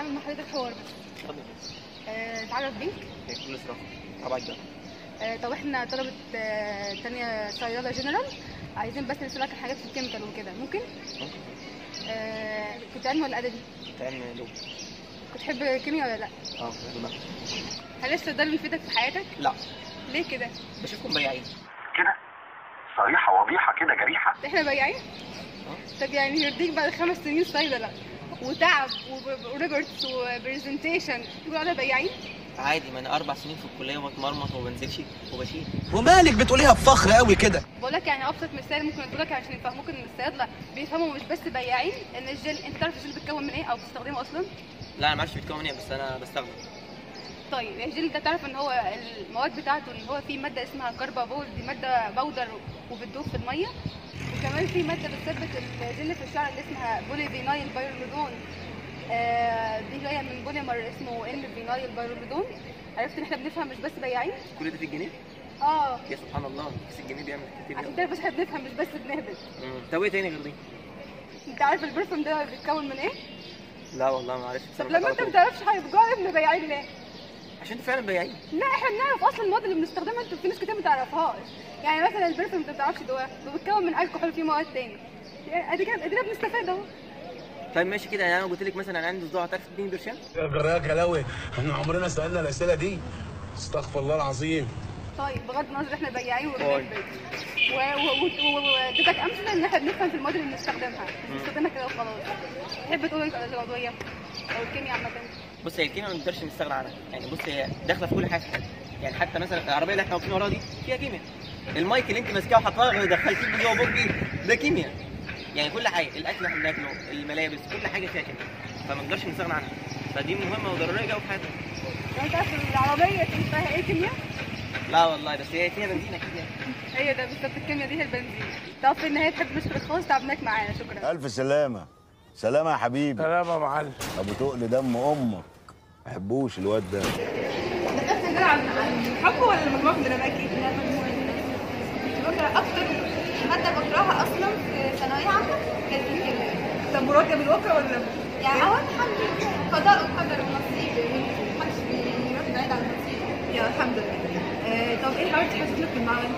اعمل مع حضرتك حوار بس اتفضل آه، اتعرف بيك هي كل صراحه طبعا ده آه، طب احنا طلبة آه، تانية صيدلة جنرال عايزين بس نسألك عن حاجات في الكيميكال وكده ممكن؟ ممكن آه، كنت علمي ولا أدبي؟ تعمل لوب كنت تحب الكيمياء ولا لا؟ اه دماغ هل الصيدلة بيفيدك في حياتك؟ لا ليه كده؟ بشوفكم بياعين كده صريحة وضيحة كده جريحة احنا بياعين؟ طب يعني يرضيك بعد خمس سنين صيدلة وتعب وب- وريبورتس وبرزنتيشن تقول علينا بياعين؟ عادي ما انا اربع سنين في الكليه وبتمرمط وما بنزلش وبشيل ومالك بتقوليها بفخر قوي كده بقول لك يعني ابسط مثال ممكن ادوا لك عشان يفهموك ان الصيادله بيفهموا مش بس بياعين ان الجل انت تعرف الجل بيتكون من ايه او بتستخدمه اصلا لا انا ما اعرفش بيتكون من ايه بس انا بستخدم طيب الجل انت تعرف ان هو المواد بتاعته اللي هو فيه ماده اسمها كاربابول دي ماده بودر وبتدوب في الميه وكمان في ماده بتثبت الجل في الشعر اللي اسمها بولي فينايل بايرولودون آه دي جايه من بوليمر اسمه ان فينايل بايرولودون عرفت ان احنا بنفهم مش بس بياعين كل ده في الجنيه اه يا سبحان الله كيس الجنيه بيعمل كتير عشان قوي كده بس احنا بنفهم مش بس بنهبط مم. طب ايه تاني غير دي انت عارف البرفيوم ده بيتكون من ايه لا والله ما اعرفش طب بصراحة لما على انت طول. ما تعرفش حاجه بتجرب ابن بياعين ليه عشان انت فعلا بياعين لا احنا بنعرف اصلا المواد اللي بنستخدمها انت في ناس كتير ما تعرفهاش يعني مثلا البرفيوم انت ما تعرفش ده بيتكون من الكحول فيه مواد تاني يعني ادي كده ادينا بنستفاد اهو طيب ماشي كده يعني انا قلت لك مثلا انا عندي صداع تعرف تديني برشام يا جرايه كلاوي احنا عمرنا سالنا الاسئله دي استغفر الله العظيم طيب بغض النظر احنا بياعين طيب. وبنهبط واديتك امثله ان احنا بنفهم في المواد اللي بنستخدمها مش بنستخدمها كده وخلاص تحب تقول ايه على العضويه او الكيمياء عامه بص هي الكيمياء ما نقدرش نستغنى عنها يعني بص هي داخله في كل حاجه في حياتنا يعني حتى مثلا العربيه اللي احنا واقفين وراها دي فيها كيمياء المايك اللي انت ماسكاه وحطاه دخلتيه جوه بوجي ده كيمياء يعني كل حاجه الاكل اللي احنا بناكله الملابس كل حاجه فيها كيمياء فما نقدرش نستغنى عنها فدي مهمه وضروريه قوي في حياتنا لو انت عارف العربيه دي فيها ايه كيمياء لا والله بس هي فيها بنزين اكيد يعني هي ده بالظبط الكيمياء دي هي البنزين طب في النهايه تحب نشكرك خالص تعبناك معانا شكرا ألف سلامة سلامة يا حبيبي سلام يا معلم أبو تقل دم أمك ما بحبوش الواد ده دكتور كده عن عن الحب ولا مجموعة من الأماكن؟ لا مجموعة بكره أكتر مادة بكرهها أصلا في ثانوية عامة كانت الكيمياء طب مراجعة بالواقع ولا يعني أهو الحمد لله قضاء وقدر ونصيب محدش بيروح بعيد عن النصيب يا الحمد لله آه طب إيه حاولت تحسن لك في المعمل؟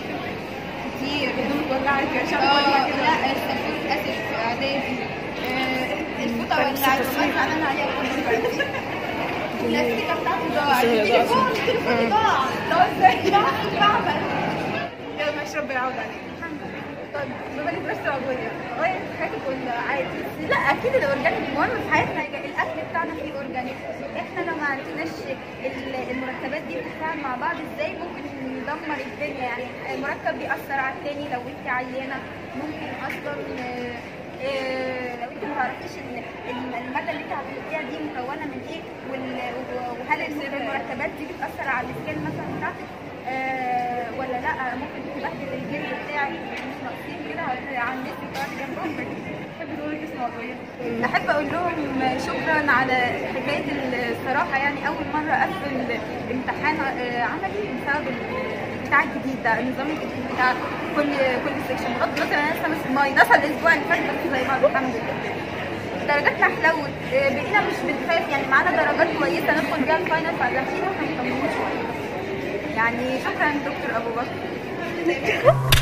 كتير هدومك وجعت يا شعب لا السلفونيك أسيد في إعدادي الفوطة ولعت وقعت عملنا عليها كل الاستيكه بتاعتي ضاعت التليفون التليفون ضاع ضاع ازاي؟ ضاع في المعمل يلا ماشي ربنا يعوض عليك طيب بما انك درست عضويه غير في حياتك ولا عادي؟ لا اكيد الاورجانيك مهم في حياتنا الاكل بتاعنا فيه اورجانيك احنا لو ما عرفناش ال- المركبات دي بتتفاعل مع بعض ازاي ممكن ندمر الدنيا يعني المركب بيأثر على التاني لو انت عيانه ممكن اصلا آه، آه، لو انت ما تعرفيش ال- ال- الماده اللي انت هتحطيها دي مكونه من ايه وال- وهل المركبات دي بتاثر على السكين مثلا بتاعتك آه، ولا لا ممكن تبهدل الجلد بتاعك مش ناقصين كده على الناس اللي قاعده جنبهم تحب تقولي اسم عضويه احب اقول لهم شكرا على حكايه الصراحه يعني اول مره اقفل امتحان آه، عملي بسبب ال- بتاع الجديد ده النظام الجديد بتاع كل كل سيكشن بغض النظر انا لسه مش ناقصه الاسبوع اللي فات بس زي بعض الحمد لله درجاتنا حلوت آه، بقينا مش بنخاف يعني معانا درجات كويسه ندخل بيها الفاينل فداخلين واحنا مطمنين شويه يعني شكرا دكتور ابو بكر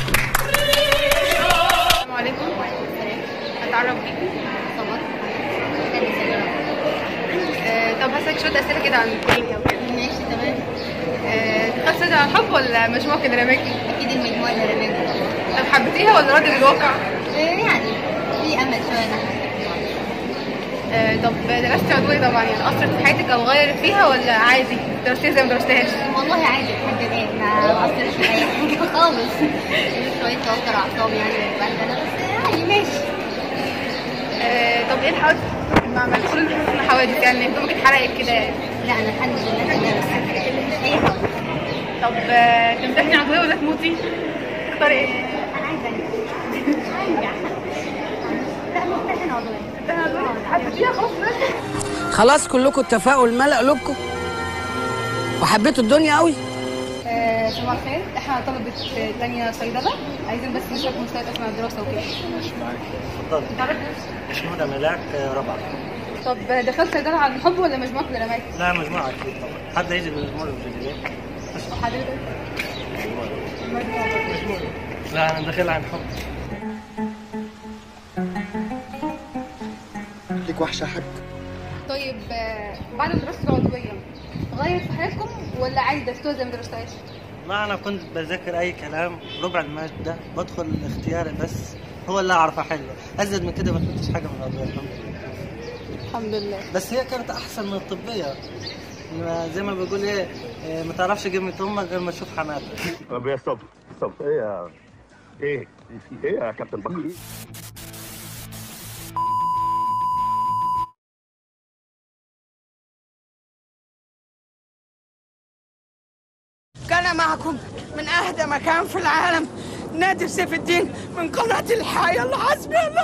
السلام عليكم اتعرف بيكم صبر آه، طب هسألك شوية أسئلة كده عن الكيمياء وكده ماشي تمام آه، تخصص عن الحب ولا مجموعة كده رماكي؟ اكيد المجموعه اللي رماها طب حبيتيها ولا راضي بالواقع؟ يعني في امل شويه ناحيه آه، طب درستي عضوية طبعا يعني أثرت في حياتك أو غيرت فيها ولا عادي؟ درستيها زي ما درستهاش؟ والله عادي لحد الان ما اثرش في اي حاجه خالص شويه توتر اعصاب يعني وبهدله بس يعني ماشي آه، طب إيه الحوادث في المعمل؟ كل اللي حصل حوادث يعني هدومك اتحرقت كده لا انا الحمد لله تمام بس اي حاجه طب آه، تمتحني عضوية ولا تموتي؟ تختاري إيه؟ انا عايزه انجح انجح لا ممتحن عضويه تمتحني عضوية؟ حبيتيها خلاص بس خلاص كلكم اتفقوا الملأ قلوبكم وحبيتوا الدنيا قوي آه، صباح الخير احنا طلبة آه، تانية صيدلة عايزين بس نشوف مستوى اسماء الدراسة وكده معاك اتفضل تعرف اسمه ده ملاك ربع طب دخلت صيدله عن حب ولا مجموعه درامات لا مجموعة أكيد طبعا حد يجي بالمجموعة الجديدة وحضرتك لا أنا داخل عن حب ليك وحشه حاج طيب آه، بعد دراسه العضويه غير في حياتكم ولا عادي درستوها زي ما درستهاش لا أنا كنت بذاكر أي كلام ربع المادة بدخل اختياري بس هو اللي أعرف أحله أزيد من كده ما خدتش حاجة من الأدوية الحمد لله الحمد لله بس هي كانت أحسن من الطبية ما- زي ما بيقول إيه إيه، ما تعرفش قيمة أمك غير ما تشوف حماتك طب يا صبر صبر ايه يا ايه ايه يا كابتن بكر كان معكم من أهدى مكان في العالم نادر سيف الدين من قناة الحياة الله حسبي الله